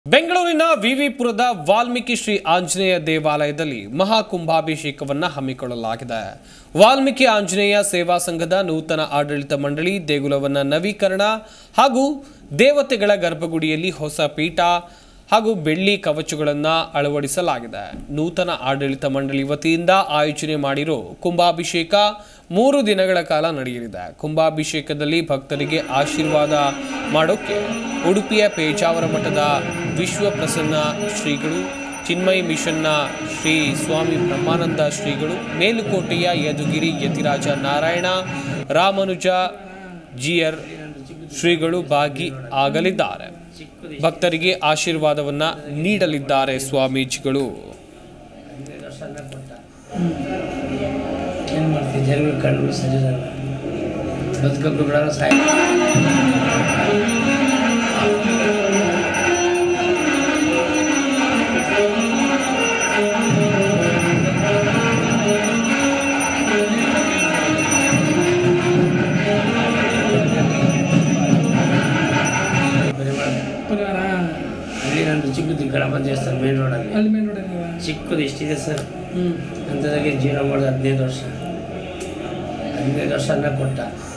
ಬೆಂಗಳೂರಿನ ವಿವಿಪುರದ ವಾಲ್ಮೀಕಿ ಶ್ರೀ ಆಂಜನೇಯ ದೇವಾಲಯದಲ್ಲಿ ಮಹಾಕುಂಭಾಭಿಷೇಕವನ್ನ ಹಮ್ಮಿಕೊಳ್ಳಲಾಗಿದೆ ವಾಲ್ಮೀಕಿ ಆಂಜನೇಯ ಸೇವಾ ಸಂಘದ ನೂತನ ಆಡಳಿತ ಮಂಡಳಿ ದೇಗುಲವನ್ನ ನವೀಕರಣ ಹಾಗೂ ದೇವತೆಗಳ ಗರ್ಭಗುಡಿಯಲ್ಲಿ ಹೊಸ ಪೀಠ ಹಾಗೂ ಬೆಳ್ಳಿ ಕವಚಗಳನ್ನ ಅಳವಡಿಸಲಾಗಿದೆ ನೂತನ ಆಡಳಿತ ಮಂಡಳಿ ವತಿಯಿಂದ ಆಯೋಜನೆ ಮಾಡಿರೋ ಕುಂಭಾಭಿಷೇಕ ಮೂರು ದಿನಗಳ ಕಾಲ ನಡೆಯಲಿದೆ ಕುಂಭಾಭಿಷೇಕದಲ್ಲಿ ಭಕ್ತರಿಗೆ ಆಶೀರ್ವಾದ ಮಾಡೋಕೆ ಉಡುಪಿಯ ಪೇಜಾವರ ಮಠದ ವಿಶ್ವಪ್ರಸನ್ನ ಶ್ರೀಗಳು ಚಿನ್ಮಯಿ ಮಿಷನ್ನ ಶ್ರೀ ಸ್ವಾಮಿ ಬ್ರಹ್ಮಾನಂದ ಶ್ರೀಗಳು ಮೇಲುಕೋಟೆಯ ಯದುಗಿರಿ ಯತಿರಾಜ ನಾರಾಯಣ ರಾಮನುಜ ಜಿಯರ್ ಶ್ರೀಗಳು ಭಾಗಿ ಆಗಲಿದ್ದಾರೆ ಭಕ್ತರಿಗೆ ಆಶೀರ್ವಾದವನ್ನ ನೀಡಲಿದ್ದಾರೆ ಸ್ವಾಮೀಜಿಗಳು ಏನು ಮಾಡ್ತೀವಿ ಜನಗಳು ಕಂಡು ಸಜದಲ್ಲ ಬದುಕಬ್ರು ಬಿಡಲ್ಲ ಸಾಯ ಪರಿವಾರ ಅಲ್ಲಿ ನಂದು ಚಿಕ್ಕದು ಗಣಪ ದೇವಸ್ಥಾನ ಮೇನ್ ರೋಡಲ್ಲಿ ಅಲ್ಲಿ ಮೇನ್ ರೋಡಲ್ಲಿ ಚಿಕ್ಕದು ಇಷ್ಟಿದೆ ಸರ್ ಹ್ಞೂ ಅಂಥದಾಗೆ ಜೀವನ ಮಾಡೋದು ಹದಿನೈದು ವರ್ಷ ಹದಿನೈದು ವರ್ಷ ಅನ್ನ ಕೊಟ್ಟ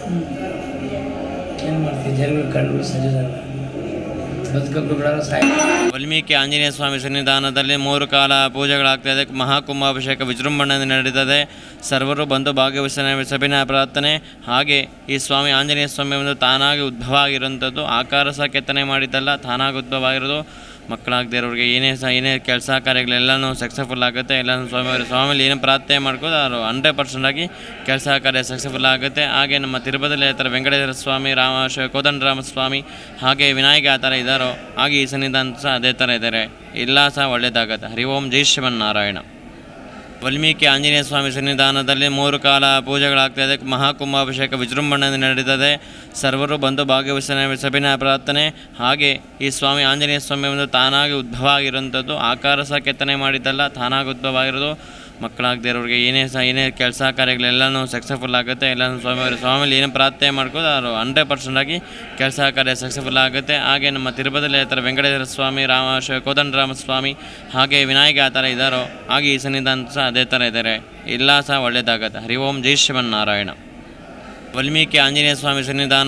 ಏನು ಮಾಡ್ತೀವಿ ಜನಗಳು ಕಂಡು ಸಜದಲ್ಲ ಬದುಕಬ್ರು ಬಿಡಲ್ಲ ಸಾಯ ವಾಲ್ಮೀಕಿ ಆಂಜನೇಯ ಸ್ವಾಮಿ ಸನ್ನಿಧಾನದಲ್ಲಿ ಮೂರು ಕಾಲ ಪೂಜೆಗಳಾಗ್ತಾ ಇದೆ ಮಹಾಕುಂಭಾಭಿಷೇಕ ವಿಜೃಂಭಣೆಯಿಂದ ನಡೆದಿದೆ ಸರ್ವರು ಬಂದು ಭಾಗವಹಿಸ ಸಭಿನ ಪ್ರಾರ್ಥನೆ ಹಾಗೆ ಈ ಸ್ವಾಮಿ ಆಂಜನೇಯ ಸ್ವಾಮಿ ಒಂದು ತಾನಾಗಿ ಉದ್ಭವ ಆಗಿರೋಂಥದ್ದು ಆಕಾರ ಸಹ ಕೆತ್ತನೆ ಮಾಡಿದ್ದಲ್ಲ ತಾನಾಗಿ ಉದ್ಭವ ಆಗಿರೋದು ಮಕ್ಕಳಾಗದೇ ಇರೋರಿಗೆ ಏನೇ ಸಹ ಏನೇ ಕೆಲಸ ಕಾರ್ಯಗಳೆಲ್ಲನೂ ಸಕ್ಸಸ್ಫುಲ್ ಆಗುತ್ತೆ ಎಲ್ಲನೂ ಸ್ವಾಮಿ ಅವರು ಸ್ವಾಮಿಲಿ ಏನೇ ಪ್ರಾರ್ಥನೆ ಮಾಡ್ಕೋದು ಅವರು ಹಂಡ್ರೆಡ್ ಪರ್ಸೆಂಟ್ ಆಗಿ ಕೆಲಸ ಕಾರ್ಯ ಸಕ್ಸಸ್ಫುಲ್ ಆಗುತ್ತೆ ಹಾಗೆ ನಮ್ಮ ತಿರುಪತಿಯಲ್ಲಿ ಆ ಥರ ವೆಂಕಟೇಶ್ವರ ಸ್ವಾಮಿ ರಾಮ ಶ ಕೋದಂಡರಾಮ ಸ್ವಾಮಿ ಹಾಗೆ ವಿನಾಯಕ ಆ ಥರ ಇದ್ದಾರೋ ಹಾಗೆ ಈ ಸನ್ನಿಧಾನ ಸಹ ಅದೇ ಥರ ಇದ್ದಾರೆ ಎಲ್ಲ ಸಹ ಒಳ್ಳೆಯದಾಗುತ್ತೆ ಹರಿ ಓಂ ಜೈ ಶ್ರೀಮನ್ನಾರಾಯಣ ವಾಲ್ಮೀಕಿ ಆಂಜನೇಯ ಸ್ವಾಮಿ ಸನ್ನಿಧಾನದಲ್ಲಿ ಮೂರು ಕಾಲ ಪೂಜೆಗಳಾಗ್ತಾ ಇದೆ ಮಹಾಕುಂಭಾಭಿಷೇಕ ವಿಜೃಂಭಣೆಯಿಂದ ನಡೆದಿದೆ ಸರ್ವರು ಬಂದು ಭಾಗವಹಿಸ ಸಭಿನ ಪ್ರಾರ್ಥನೆ ಹಾಗೆ ಈ ಸ್ವಾಮಿ ಆಂಜನೇಯ ಸ್ವಾಮಿ ಒಂದು ತಾನಾಗಿ ಉದ್ಭವ ಆಗಿರೋಂಥದ್ದು ಆಕಾರ ಸಹ ಕೆತ್ತನೆ ಮಾಡಿದ್ದಲ್ಲ ತಾನಾಗಿ ಉದ್ಭವ ಆಗಿರೋದು ಮಕ್ಕಳಾಗದೇ ಇರೋರಿಗೆ ಏನೇ ಸಹ ಏನೇ ಕೆಲಸ ಕಾರ್ಯಗಳೆಲ್ಲನೂ ಸಕ್ಸಸ್ಫುಲ್ ಆಗುತ್ತೆ ಎಲ್ಲನೂ ಸ್ವಾಮಿ ಅವರು ಸ್ವಾಮಿಲಿ ಏನೇ ಪ್ರಾರ್ಥನೆ ಮಾಡ್ಕೋದು ಅವರು ಹಂಡ್ರೆಡ್ ಪರ್ಸೆಂಟ್ ಆಗಿ ಕೆಲಸ ಕಾರ್ಯ ಸಕ್ಸಸ್ಫುಲ್ ಆಗುತ್ತೆ ಹಾಗೆ ನಮ್ಮ ತಿರುಪತಿಯಲ್ಲಿ ಆ ಥರ ವೆಂಕಟೇಶ್ವರ ಸ್ವಾಮಿ ರಾಮ ಶ ಕೋದಂಡರಾಮ ಸ್ವಾಮಿ ಹಾಗೆ ವಿನಾಯಕ ಆ ಥರ ಇದ್ದಾರೋ ಹಾಗೆ ಈ ಸನ್ನಿಧಾನ ಸಹ ಅದೇ ಥರ ಇದ್ದಾರೆ ಎಲ್ಲ ಸಹ ಒಳ್ಳೆಯದಾಗುತ್ತೆ ಹರಿ ಓಂ ಜೈ ಶ್ರೀಮನ್ನಾರಾಯಣ ವಾಲ್ಮೀಕಿ ಆಂಜನೇಯ ಸ್ವಾಮಿ ಸನ್ನಿಧಾನ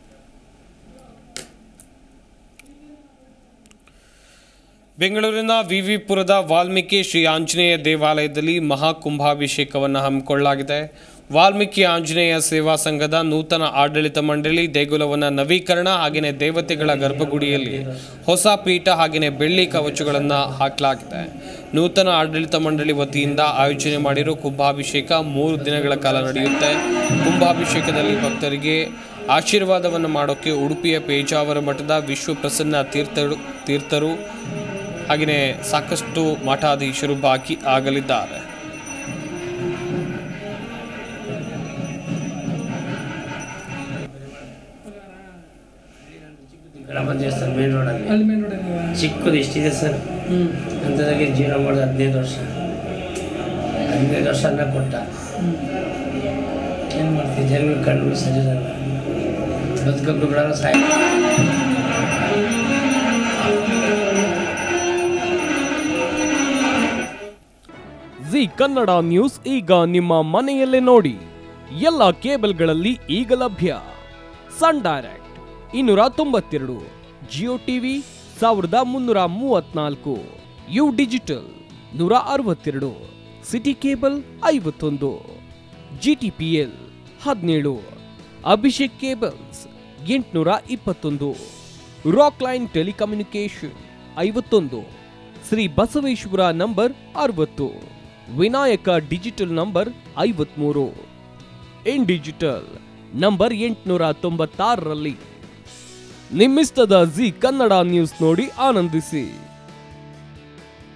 ಬೆಂಗಳೂರಿನ ವಿವಿಪುರದ ವಾಲ್ಮೀಕಿ ಶ್ರೀ ಆಂಜನೇಯ ದೇವಾಲಯದಲ್ಲಿ ಮಹಾಕುಂಭಾಭಿಷೇಕವನ್ನು ಹಮ್ಮಿಕೊಳ್ಳಲಾಗಿದೆ ವಾಲ್ಮೀಕಿ ಆಂಜನೇಯ ಸೇವಾ ಸಂಘದ ನೂತನ ಆಡಳಿತ ಮಂಡಳಿ ದೇಗುಲವನ್ನು ನವೀಕರಣ ಹಾಗೆಯೇ ದೇವತೆಗಳ ಗರ್ಭಗುಡಿಯಲ್ಲಿ ಹೊಸ ಪೀಠ ಹಾಗೆಯೇ ಬೆಳ್ಳಿ ಕವಚಗಳನ್ನು ಹಾಕಲಾಗಿದೆ ನೂತನ ಆಡಳಿತ ಮಂಡಳಿ ವತಿಯಿಂದ ಆಯೋಜನೆ ಮಾಡಿರೋ ಕುಂಭಾಭಿಷೇಕ ಮೂರು ದಿನಗಳ ಕಾಲ ನಡೆಯುತ್ತೆ ಕುಂಭಾಭಿಷೇಕದಲ್ಲಿ ಭಕ್ತರಿಗೆ ಆಶೀರ್ವಾದವನ್ನು ಮಾಡೋಕ್ಕೆ ಉಡುಪಿಯ ಪೇಜಾವರ ಮಠದ ವಿಶ್ವಪ್ರಸನ್ನ ತೀರ್ಥರು ತೀರ್ಥರು ಹಾಗೆಯೇ ಸಾಕಷ್ಟು ಮಠಾಧೀಶರು ಭಾಗಿ ಆಗಲಿದ್ದಾರೆ ಗಣಪ ದೇವಸ್ಥಾನ ಮೇನ್ ರೋಡಲ್ಲಿ ಅಲ್ಲಿ ಮೇನ್ ರೋಡಲ್ಲಿ ಚಿಕ್ಕದು ಇಷ್ಟಿದೆ ಸರ್ ಹ್ಞೂ ಅಂಥದಾಗೆ ಜೀವನ ಮಾಡೋದು ಹದಿನೈದು ವರ್ಷ ಹದಿನೈದು ವರ್ಷ ಅನ್ನ ಕೊಟ್ಟ ಏನು ಮಾಡ್ತೀವಿ ಜನಗಳು ಕಂಡು ಸಜದಲ್ಲ ಬದುಕಬ್ರು ಬಿಡಲ್ಲ ಸಾಯ ಜಿ ಕನ್ನಡ ನ್ಯೂಸ್ ಈಗ ನಿಮ್ಮ ಮನೆಯಲ್ಲೇ ನೋಡಿ ಎಲ್ಲ ಕೇಬಲ್ಗಳಲ್ಲಿ ಈಗ ಲಭ್ಯ ಸನ್ ಡೈರೆಕ್ಟ್ ಇನ್ನೂರ ತೊಂಬತ್ತೆರಡು ಜಿಯೋ ಟಿವಿ ಸಾವಿರದ ಮುನ್ನೂರ ಮೂವತ್ನಾಲ್ಕು ಯು ಡಿಜಿಟಲ್ ನೂರ ಅರವತ್ತೆರಡು ಸಿಟಿ ಕೇಬಲ್ ಐವತ್ತೊಂದು ಜಿ ಟಿ ಪಿ ಎಲ್ ಹದಿನೇಳು ಅಭಿಷೇಕ್ ಕೇಬಲ್ಸ್ ಎಂಟುನೂರ ಇಪ್ಪತ್ತೊಂದು ರಾಕ್ ಲೈನ್ ಟೆಲಿಕಮ್ಯುನಿಕೇಶನ್ ಐವತ್ತೊಂದು ಶ್ರೀ ಬಸವೇಶ್ವರ ನಂಬರ್ ಅರವತ್ತು ವಿನಾಯಕ ಡಿಜಿಟಲ್ ನಂಬರ್ ಐವತ್ಮೂರು ಇನ್ ಡಿಜಿಟಲ್ ನಂಬರ್ ಎಂಟುನೂರ ತೊಂಬತ್ತಾರರಲ್ಲಿ ನಿಮ್ಮಿಸ್ತದ ಜಿ ಕನ್ನಡ ನ್ಯೂಸ್ ನೋಡಿ ಆನಂದಿಸಿ